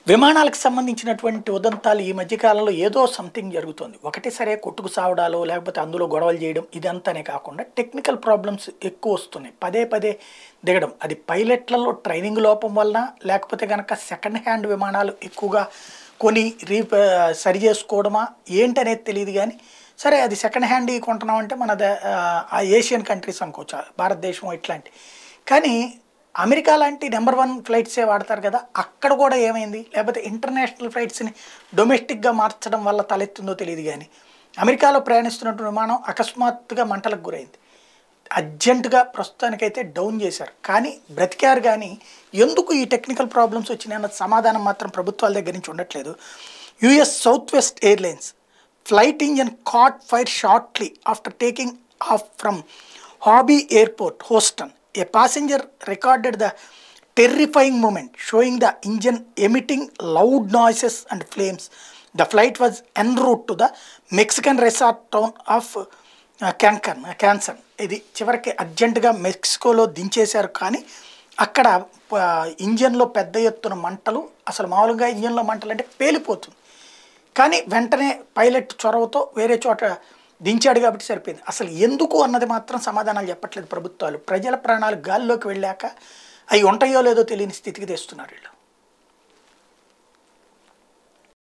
విమానాలకు సంబంధించినటువంటి ఉదంతాలు ఈ మధ్యకాలంలో ఏదో సంథింగ్ జరుగుతుంది ఒకటి సరే కొట్టుకు సావడాలు లేకపోతే అందులో గొడవలు చేయడం ఇదంతానే కాకుండా టెక్నికల్ ప్రాబ్లమ్స్ ఎక్కువ వస్తున్నాయి పదే పదే దిగడం అది పైలట్లలో ట్రైనింగ్ లోపం వలన లేకపోతే కనుక సెకండ్ హ్యాండ్ విమానాలు ఎక్కువగా కొని రీ సరి చేసుకోవడమా ఏంటనేది తెలియదు కానీ సరే అది సెకండ్ హ్యాండ్ కొంటున్నామంటే మన ద- ఆ ఏషియన్ కంట్రీస్ అనుకోవచ్చు భారతదేశం ఇట్లాంటి కానీ అమెరికా లాంటి నెంబర్ వన్ ఫ్లైట్సే వాడతారు కదా అక్కడ కూడా ఏమైంది లేకపోతే ఇంటర్నేషనల్ ఫ్లైట్స్ని డొమెస్టిక్గా మార్చడం వల్ల తలెత్తుందో తెలియదు కానీ అమెరికాలో ప్రయాణిస్తున్నటువంటి విమానం అకస్మాత్తుగా మంటలకు గురైంది అర్జెంటుగా ప్రస్తుతానికైతే డౌన్ చేశారు కానీ బ్రతికారు కానీ ఎందుకు ఈ టెక్నికల్ ప్రాబ్లమ్స్ వచ్చినాయి అన్న సమాధానం మాత్రం ప్రభుత్వాల దగ్గర నుంచి ఉండట్లేదు US South West Airlines flight engine caught fire shortly after taking off from Hobby airport Houston a passenger recorded the terrifying moment showing the engine emitting loud noises and flames. The flight was en route to the Mexican resort town of Cancun Cancun ఇది చివరికి అర్జెంటుగా మెక్సికోలో దించేశారు కానీ అక్కడ ఆ, ఇంజన్లో పెద్ద ఎత్తున మంటలు అసలు మామూలుగా ఇంజన్లో మంటలు అంటే పేలిపోతుంది కానీ వెంటనే పైలట్ చొరవతో వేరే చోట దించాడు కాబట్టి సరిపోయింది అసలు ఎందుకు అన్నది మాత్రం సమాధానాలు చెప్పట్లేదు ప్రభుత్వాలు ప్రజల ప్రాణాలు గాల్లోకి వెళ్ళాక అవి ఉంటాయో లేదో తెలియని స్థితికి తెస్తున్నారు వీళ్ళు